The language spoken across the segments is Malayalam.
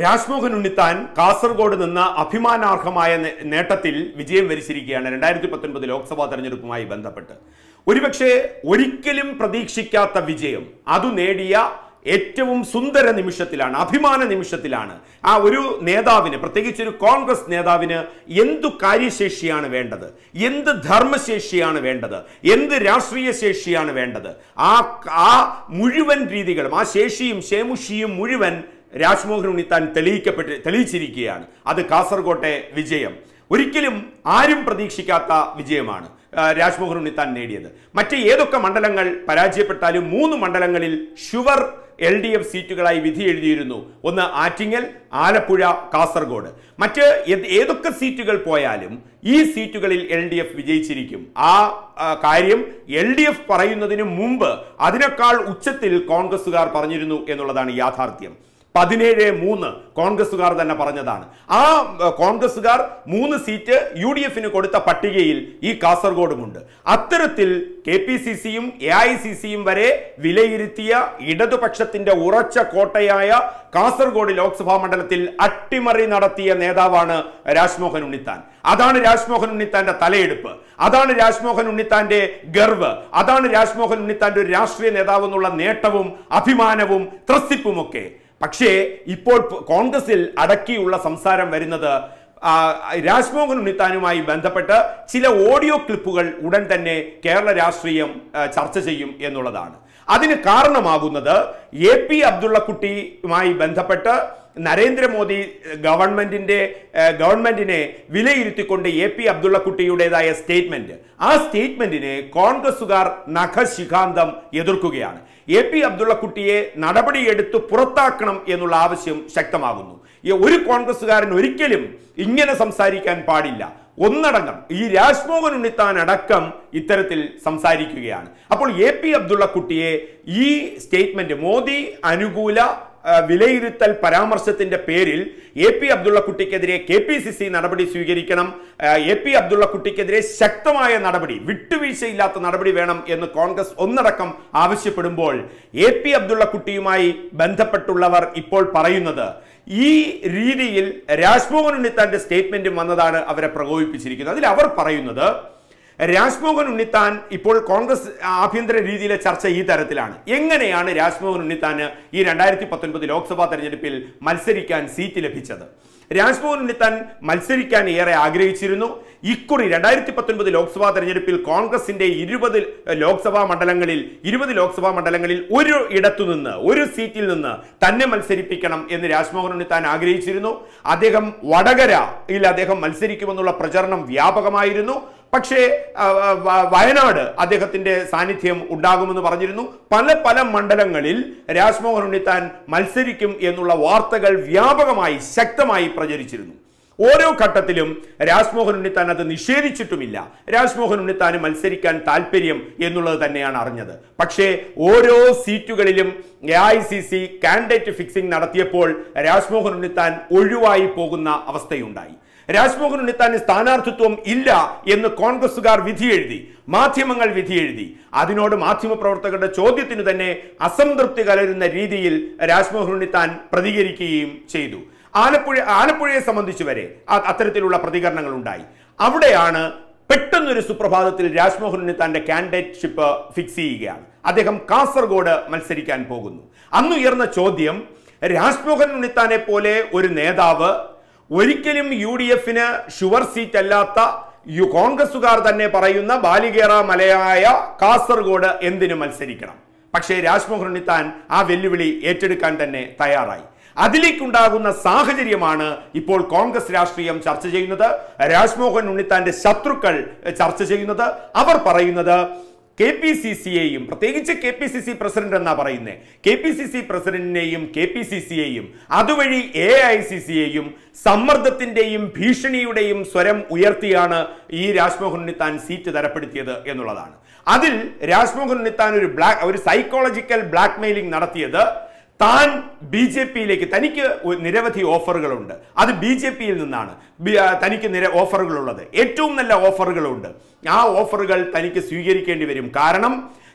രാജ്മോഹൻ ഉണ്ണിത്താൻ കാസർഗോഡ് നിന്ന് അഭിമാനാർഹമായ നേ- നേട്ടത്തിൽ വിജയം വരിച്ചിരിക്കുകയാണ് രണ്ടായിരത്തി പത്തൊൻപത് ലോക്സഭാ തെരഞ്ഞെടുപ്പുമായി ബന്ധപ്പെട്ട് ഒരുപക്ഷെ ഒരിക്കലും പ്രതീക്ഷിക്കാത്ത വിജയം അത് നേടിയ ഏറ്റവും സുന്ദര നിമിഷത്തിലാണ് അഭിമാന നിമിഷത്തിലാണ് ആ ഒരു നേതാവിന് പ്രത്യേകിച്ച് ഒരു കോൺഗ്രസ് നേതാവിന് എന്തു കാര്യശേഷിയാണ് വേണ്ടത് എന്ത് ധർമ്മശേഷിയാണ് വേണ്ടത് എന്ത് രാഷ്ട്രീയ ശേഷിയാണ് വേണ്ടത് ആ ആ മുഴുവൻ രീതികളും ആ ശേഷിയും ശേമുഷിയും മുഴുവൻ രാജ്മോഹൻ ഉണ്ണിത്താൻ തെളിയിക്കപ്പെട്ട് തെളിയിച്ചിരിക്കുകയാണ് അത് കാസർകോട്ടെ വിജയം ഒരിക്കലും ആരും പ്രതീക്ഷിക്കാത്ത വിജയമാണ് ആ, രാജ്മോഹൻ ഉണ്ണിത്താൻ നേടിയത് മറ്റ് ഏതൊക്കെ മണ്ഡലങ്ങൾ പരാജയപ്പെട്ടാലും മൂന്ന് മണ്ഡലങ്ങളിൽ ഷുവർ എൽ ഡി എഫ് സീറ്റുകളായി വിധി എഴുതിയിരുന്നു ഒന്ന് ആറ്റിങ്ങൽ ആലപ്പുഴ കാസർഗോഡ് മറ്റ് ഏത് ഏതൊക്കെ സീറ്റുകൾ പോയാലും ഈ സീറ്റുകളിൽ എൽ ഡി എഫ് വിജയിച്ചിരിക്കും ആ ആ, കാര്യം എൽ ഡി എഫ് പറയുന്നതിന് മുമ്പ് അതിനേക്കാൾ ഉച്ചത്തിൽ കോൺഗ്രസുകാർ പറഞ്ഞിരുന്നു എന്നുള്ളതാണ് യാഥാർത്ഥ്യം പതിനേഴ് മൂന്ന് കോൺഗ്രസുകാർ തന്നെ പറഞ്ഞതാണ് ആ ഏർ, കോൺഗ്രസുകാർ മൂന്ന് സീറ്റ് യു ഡി എഫിന് കൊടുത്ത പട്ടികയിൽ ഈ കാസർഗോഡുമുണ്ട് അത്തരത്തിൽ കെ പി സി സിയും എ ഐ സി സിയും വരെ വിലയിരുത്തിയ ഇടതുപക്ഷത്തിന്റെ ഉറച്ച കോട്ടയായ കാസർഗോഡ് ലോക്സഭാ മണ്ഡലത്തിൽ അട്ടിമറി നടത്തിയ നേതാവാണ് രാജ്മോഹൻ ഉണ്ണിത്താൻ അതാണ് രാജ്മോഹൻ ഉണ്ണിത്താന്റെ തലയെടുപ്പ് അതാണ് രാജ്മോഹൻ ഉണ്ണിത്താന്റെ ഗർവ് അതാണ് രാജ്മോഹൻ ഉണ്ണിത്താന്റെ ഒരു രാഷ്ട്രീയ നേതാവ് എന്നുള്ള നേട്ടവും അഭിമാനവും ത്രസിപ്പുമൊക്കെ പക്ഷേ ഇപ്പോൾ പ- കോൺഗ്രസിൽ അടക്കിയുള്ള സംസാരം വരുന്നത് ആ, രാജ്മോഹൻ ഉണ്ണിത്താനുമായി ബന്ധപ്പെട്ട് ചില ഓഡിയോ ക്ലിപ്പുകൾ ഉടൻ തന്നെ കേരള രാഷ്ട്രീയം ആ, ചർച്ച ചെയ്യും എന്നുള്ളതാണ് അതിന് കാരണമാകുന്നത് എ പി അബ്ദുള്ളക്കുട്ടിയുമായി ബന്ധപ്പെട്ട് നരേന്ദ്രമോദി ഗവൺമെന്റിന്റെ ഏഹ്, ഗവൺമെന്റിനെ വിലയിരുത്തിക്കൊണ്ട് എ പി അബ്ദുള്ളക്കുട്ടിയുടേതായ സ്റ്റേറ്റ്മെന്റ് ആ സ്റ്റേറ്റ്മെന്റിനെ കോൺഗ്രസുകാർ നഖശിഖാന്തം എതിർക്കുകയാണ് എ പി അബ്ദുള്ളക്കുട്ടിയെ നടപടിയെടുത്ത് പുറത്താക്കണം എന്നുള്ള ആവശ്യം ശക്തമാകുന്നു ഈ ഒരു കോൺഗ്രസുകാരൻ ഒരിക്കലും ഇങ്ങനെ സംസാരിക്കാൻ പാടില്ല ഒന്നടങ്കം ഈ രാജ്മോഹൻ ഉണ്ണിത്താൻ അടക്കം ഇത്തരത്തിൽ സംസാരിക്കുകയാണ് അപ്പോൾ എ പി അബ്ദുള്ളക്കുട്ടിയെ ഈ സ്റ്റേറ്റ്മെന്റ് മോദി അനുകൂല ആ, വിലയിരുത്തൽ പരാമർശത്തിന്റെ പേരിൽ എ പി അബ്ദുള്ളക്കുട്ടിക്കെതിരെ കെ പി സി സി നടപടി സ്വീകരിക്കണം ആ, എ പി അബ്ദുള്ളക്കുട്ടിക്കെതിരെ ശക്തമായ നടപടി വിട്ടുവീഴ്ചയില്ലാത്ത നടപടി വേണം എന്ന് കോൺഗ്രസ് ഒന്നടക്കം ആവശ്യപ്പെടുമ്പോൾ എ പി അബ്ദുള്ളക്കുട്ടിയുമായി ബന്ധപ്പെട്ടുള്ളവർ ഇപ്പോൾ പറയുന്നത് ഈ രീതിയിൽ രാജ്മോഹൻ ഉണ്ണിത്താന്റെ സ്റ്റേറ്റ്മെന്റും വന്നതാണ് അവരെ പ്രകോപിപ്പിച്ചിരിക്കുന്നത് അതിൽ അവർ പറയുന്നത് രാജ്മോഹൻ ഉണ്ണിത്താൻ ഇപ്പോൾ കോൺഗ്രസ് ആഭ്യന്തര രീതിയിലെ ചർച്ച ഈ തരത്തിലാണ് എങ്ങനെയാണ് രാജ്മോഹൻ ഉണ്ണിത്താന് ഈ രണ്ടായിരത്തി പത്തൊൻപത് ലോക്സഭാ തെരഞ്ഞെടുപ്പിൽ മത്സരിക്കാൻ സീറ്റ് ലഭിച്ചത് രാജ്മോഹൻ ഉണ്ണിത്താൻ മത്സരിക്കാൻ ഏറെ ആഗ്രഹിച്ചിരുന്നു ഇക്കുറി രണ്ടായിരത്തി പത്തൊൻപത് ലോക്സഭാ തെരഞ്ഞെടുപ്പിൽ കോൺഗ്രസിന്റെ ഇരുപത് ലോക്സഭാ മണ്ഡലങ്ങളിൽ ഇരുപത് ലോക്സഭാ മണ്ഡലങ്ങളിൽ ഒരു ഇടത്തു നിന്ന് ഒരു സീറ്റിൽ നിന്ന് തന്നെ മത്സരിപ്പിക്കണം എന്ന് രാജ്മോഹൻ ഉണ്ണിത്താൻ ആഗ്രഹിച്ചിരുന്നു അദ്ദേഹം വടകരയിൽ അദ്ദേഹം മത്സരിക്കുമെന്നുള്ള പ്രചരണം വ്യാപകമായിരുന്നു പക്ഷേ ആ, വ- വയനാട് അദ്ദേഹത്തിന്റെ സാന്നിധ്യം ഉണ്ടാകുമെന്ന് പറഞ്ഞിരുന്നു പല പല മണ്ഡലങ്ങളിൽ രാജ്മോഹൻ ഉണ്ണിത്താൻ മത്സരിക്കും എന്നുള്ള വാർത്തകൾ വ്യാപകമായി ശക്തമായി പ്രചരിച്ചിരുന്നു ഓരോ ഘട്ടത്തിലും രാജ്മോഹൻ ഉണ്ണിത്താൻ അത് നിഷേധിച്ചിട്ടുമില്ല രാജ്മോഹൻ ഉണ്ണിത്താന് മത്സരിക്കാൻ താല്പര്യം എന്നുള്ളത് തന്നെയാണ് അറിഞ്ഞത് പക്ഷേ ഓരോ സീറ്റുകളിലും A I C C candidate fixing നടത്തിയപ്പോൾ രാജ്മോഹൻ ഉണ്ണിത്താൻ ഒഴിവായി പോകുന്ന അവസ്ഥയുണ്ടായി രാജ്മോഹൻ ഉണ്ണിത്താന് സ്ഥാനാർത്ഥിത്വം ഇല്ല എന്ന് കോൺഗ്രസുകാർ വിധി എഴുതി മാധ്യമങ്ങൾ വിധി എഴുതി അതിനോട് മാധ്യമപ്രവർത്തകരുടെ ചോദ്യത്തിന് തന്നെ അസംതൃപ്തി കലരുന്ന രീതിയിൽ രാജ്മോഹൻ ഉണ്ണിത്താൻ പ്രതികരിക്കുകയും ചെയ്തു ആലപ്പുഴ ആലപ്പുഴയെ സംബന്ധിച്ച് വരെ അ- അത്തരത്തിലുള്ള പ്രതികരണങ്ങൾ ഉണ്ടായി അവിടെയാണ് പെട്ടെന്നൊരു സുപ്രഭാതത്തിൽ രാജ്മോഹൻ ഉണ്ണിത്താന്റെ കാൻഡിഡേറ്റ്ഷിപ്പ് ഫിക്സ് ചെയ്യുകയാണ് അദ്ദേഹം കാസർഗോഡ് മത്സരിക്കാൻ പോകുന്നു അന്ന് ഉയർന്ന ചോദ്യം രാജ്മോഹൻ ഉണ്ണിത്താനെ പോലെ ഒരു നേതാവ് ഒരിക്കലും യു ഡി എഫിന് ഷുവർ സീറ്റ് അല്ലാത്ത യു കോൺഗ്രസുകാർ തന്നെ പറയുന്ന ബാലികേറ മലയായ കാസർഗോഡ് എന്തിനു മത്സരിക്കണം പക്ഷേ രാജ്മോഹൻ ഉണ്ണിത്താൻ ആ വെല്ലുവിളി ഏറ്റെടുക്കാൻ തന്നെ തയ്യാറായി അതിലേക്കുണ്ടാകുന്ന സാഹചര്യമാണ് ഇപ്പോൾ കോൺഗ്രസ് രാഷ്ട്രീയം ചർച്ച ചെയ്യുന്നത് രാജ്മോഹൻ ഉണ്ണിത്താന്റെ ശത്രുക്കൾ എഹ്, ചർച്ച ചെയ്യുന്നത് അവർ പറയുന്നത് കെ പി സി സിയെയും പ്രത്യേകിച്ച് K P C C president എന്നാ പറയുന്നത് കെ പി സി സി പ്രസിഡന്റിനെയും കെ പി സി സിയെയും അതുവഴി എ ഐ സി സിയെയും സമ്മർദ്ദത്തിന്റെയും ഭീഷണിയുടെയും സ്വരം ഉയർത്തിയാണ് ഈ രാജ്മോഹൻ ഉണ്ണിത്താൻ സീറ്റ് തരപ്പെടുത്തിയത് എന്നുള്ളതാണ് അതിൽ രാജ്മോഹൻ ഉണ്ണിത്താൻ ഒരു ബ്ലാക്ക് ഒരു സൈക്കോളജിക്കൽ ബ്ലാക്ക് മെയിലിംഗ് നടത്തിയത് താൻ ബി ജെ പിയിലേക്ക് തനിക്ക് ഒരു നിരവധി ഓഫറുകളുണ്ട് അത് ബി ജെ പിയിൽ നിന്നാണ് ബി- ആ, തനിക്ക് നിര ഓഫറുകളുള്ളത് ഏറ്റവും നല്ല ഓഫറുകളുണ്ട് ആ ഓഫറുകൾ തനിക്ക് സ്വീകരിക്കേണ്ടി വരും കാരണം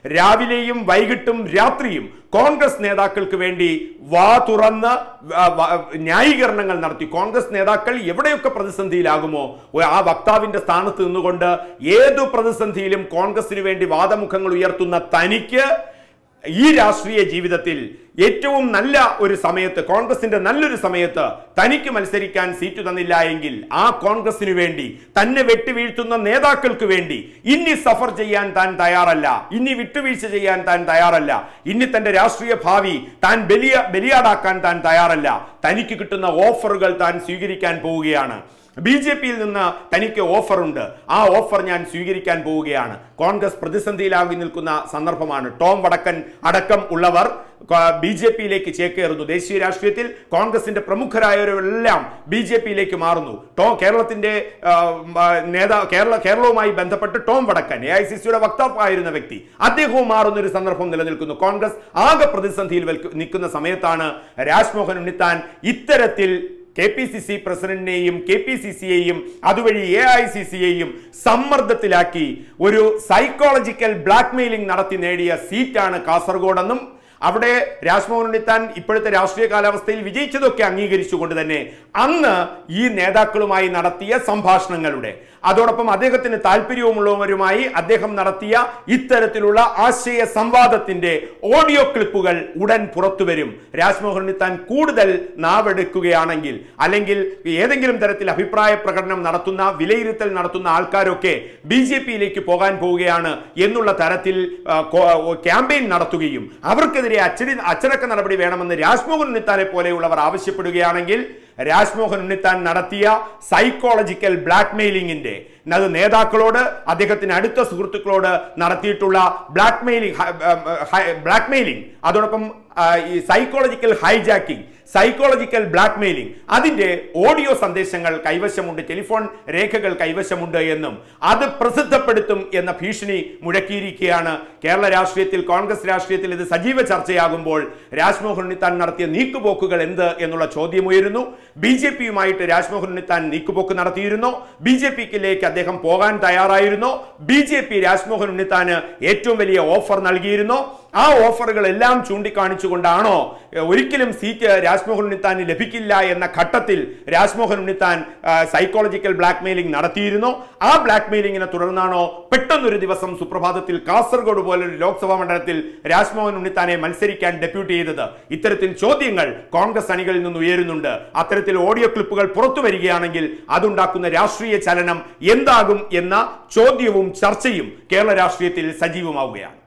രാവിലെയും വൈകിട്ടും രാത്രിയും കോൺഗ്രസ് നേതാക്കൾക്ക് വേണ്ടി വാ തുറന്ന് വ- വ- ന്യായീകരണങ്ങൾ നടത്തി കോൺഗ്രസ് നേതാക്കൾ എവിടെയൊക്കെ പ്രതിസന്ധിയിലാകുമോ ഒ- ആ വക്താവിന്റെ സ്ഥാനത്ത് നിന്നുകൊണ്ട് ഏതു പ്രതിസന്ധിയിലും കോൺഗ്രസിന് വേണ്ടി വാദമുഖങ്ങൾ ഉയർത്തുന്ന തനിക്ക് ഈ രാഷ്ട്രീയ ജീവിതത്തിൽ ഏറ്റവും നല്ല ഒരു സമയത്ത് കോൺഗ്രസിന്റെ നല്ലൊരു സമയത്ത് തനിക്ക് മത്സരിക്കാൻ സീറ്റ് തന്നില്ല എങ്കിൽ ആ കോൺഗ്രസിന് വേണ്ടി തന്നെ വെട്ടിവീഴ്ത്തുന്ന നേതാക്കൾക്ക് വേണ്ടി ഇനി സഫർ ചെയ്യാൻ താൻ തയ്യാറല്ല ഇനി വിട്ടുവീഴ്ച ചെയ്യാൻ താൻ തയ്യാറല്ല ഇനി തന്റെ രാഷ്ട്രീയ ഭാവി താൻ ബലിയ ബലിയാടാക്കാൻ താൻ തയ്യാറല്ല തനിക്ക് കിട്ടുന്ന ഓഫറുകൾ താൻ സ്വീകരിക്കാൻ പോവുകയാണ് ബി ജെ പിയിൽ നിന്ന് തനിക്ക് ഓഫറുണ്ട് ആ ഓഫർ ഞാൻ സ്വീകരിക്കാൻ പോവുകയാണ് കോൺഗ്രസ് പ്രതിസന്ധിയിലാകി നിൽക്കുന്ന സന്ദർഭമാണ് ടോം വടക്കൻ അടക്കം ഉള്ളവർ ബി ജെ പിയിലേക്ക് ചേക്കേറുന്നു ദേശീയ രാഷ്ട്രീയത്തിൽ കോൺഗ്രസിന്റെ പ്രമുഖരായവരെല്ലാം ബി ജെ പിയിലേക്ക് മാറുന്നു ടോം കേരളത്തിന്റെ ആ, ആ, നേതാ കേരള കേരളവുമായി ബന്ധപ്പെട്ട് ടോം വടക്കൻ എ ഐ സി സിയുടെ വക്താവായിരുന്ന വ്യക്തി അദ്ദേഹവും മാറുന്ന ഒരു സന്ദർഭം നിലനിൽക്കുന്നു കോൺഗ്രസ് ആകെ പ്രതിസന്ധിയിൽ വെൽക്ക് നിൽക്കുന്ന സമയത്താണ് രാജ്മോഹൻ ഉണ്ണിത്താൻ ഇത്തരത്തിൽ കെ പി സി സി പ്രസിഡന്റിനെയും കെ പി സി സിയെയും അതുവഴി എ ഐ സി സിയെയും സമ്മർദ്ദത്തിലാക്കി ഒരു സൈക്കോളജിക്കൽ ബ്ലാക്ക്മെയിലിംഗ് നടത്തി നേടിയ സീറ്റാണ് കാസർഗോഡെന്നും അവിടെ രാജ്മോഹൻ ഉണ്ണിത്താൻ ഇപ്പോഴത്തെ രാഷ്ട്രീയ കാലാവസ്ഥയിൽ വിജയിച്ചതൊക്കെ അംഗീകരിച്ചുകൊണ്ട് തന്നെ അന്ന് ഈ നേതാക്കളുമായി നടത്തിയ സംഭാഷണങ്ങളുടെ അതോടൊപ്പം അദ്ദേഹത്തിന് താല്പര്യവുമുള്ളവരുമായി അദ്ദേഹം നടത്തിയ ഇത്തരത്തിലുള്ള ആശയ സംവാദത്തിന്റെ ഓഡിയോ ക്ലിപ്പുകൾ ഉടൻ പുറത്തുവരും രാജ്മോഹൻ ഉണ്ണിത്താൻ കൂടുതൽ നാവെടുക്കുകയാണെങ്കിൽ അല്ലെങ്കിൽ ഏതെങ്കിലും തരത്തിൽ അഭിപ്രായ പ്രകടനം നടത്തുന്ന വിലയിരുത്തൽ നടത്തുന്ന ആൾക്കാരൊക്കെ ബി ജെ പിയിലേക്ക് പോകാൻ പോവുകയാണ് എന്നുള്ള തരത്തിൽ ആ, കോ- ക്യാമ്പയിൻ നടത്തുകയും അവർക്കെതിരെ അച്ചടി അച്ചടക്ക നടപടി വേണമെന്ന് രാജ്മോഹൻ ഉണ്ണിത്താനെ പോലെയുള്ളവർ ആവശ്യപ്പെടുകയാണെങ്കിൽ രാജ്മോഹൻ ഉണ്ണിത്താൻ നടത്തിയ സൈക്കോളജിക്കൽ ബ്ലാക്ക്മെയിലിംഗിന്റെ അത് നേതാക്കളോട് അദ്ദേഹത്തിന് അടുത്ത സുഹൃത്തുക്കളോട് നടത്തിയിട്ടുള്ള ബ്ലാക്ക്മെയിലിംഗ് ബ്ലാക്ക്മെയിലിംഗ് അതോടൊപ്പം ആ, ഈ സൈക്കോളജിക്കൽ ഹൈജാക്കിംഗ് സൈക്കോളജിക്കൽ ബ്ലാക്ക്മെയിലിംഗ് അതിന്റെ ഓഡിയോ സന്ദേശങ്ങൾ കൈവശമുണ്ട് ടെലിഫോൺ രേഖകൾ കൈവശമുണ്ട് എന്നും അത് പ്രസിദ്ധപ്പെടുത്തും എന്ന ഭീഷണി മുഴക്കിയിരിക്കുകയാണ് കേരള രാഷ്ട്രീയത്തിൽ കോൺഗ്രസ് രാഷ്ട്രീയത്തിൽ ഇത് സജീവ ചർച്ചയാകുമ്പോൾ രാജ്മോഹൻ ഉണ്ണിത്താൻ നടത്തിയ നീക്കുപോക്കുകൾ എന്ത് എന്നുള്ള ചോദ്യം ഉയരുന്നു ബി ജെ പിയുമായിട്ട് രാജ്മോഹൻ ഉണ്ണിത്താൻ നീക്കുപോക്ക് നടത്തിയിരുന്നോ ബി ജെ പിക്കിലേക്ക് അദ്ദേഹം പോകാൻ തയ്യാറായിരുന്നോ ബി ജെ പി രാജ്മോഹൻ ഉണ്ണിത്താന് ഏറ്റവും വലിയ ഓഫർ നൽകിയിരുന്നോ ആ ഓഫറുകൾ എല്ലാം ചൂണ്ടിക്കാണിച്ചുകൊണ്ടാണോ എ, ഒരിക്കലും സീറ്റ് രാജ്മോഹൻ ഉണ്ണിത്താന് ലഭിക്കില്ല എന്ന ഘട്ടത്തിൽ രാജ്മോഹൻ ഉണ്ണിത്താൻ ആ, സൈക്കോളജിക്കൽ ബ്ലാക്ക്മെയിലിംഗ് നടത്തിയിരുന്നോ ആ ബ്ലാക്ക്മെയിലിംഗിനെ തുടർന്നാണോ പെട്ടെന്നൊരു ദിവസം സുപ്രഭാതത്തിൽ കാസർഗോഡ് പോലൊരു ലോക്സഭാ മണ്ഡലത്തിൽ രാജ്മോഹൻ ഉണ്ണിത്താനെ മത്സരിക്കാൻ ഡെപ്യൂട്ടി ചെയ്തത് ഇത്തരത്തിൽ ചോദ്യങ്ങൾ കോൺഗ്രസ് അണികളിൽ നിന്ന് ഉയരുന്നുണ്ട് അത്തരത്തിൽ ഓഡിയോ ക്ലിപ്പുകൾ പുറത്തു വരികയാണെങ്കിൽ അതുണ്ടാക്കുന്ന രാഷ്ട്രീയ ചലനം എന്താകും എന്ന ചോദ്യവും ചർച്ചയും കേരള രാഷ്ട്രീയത്തിൽ സജീവമാവുകയാണ്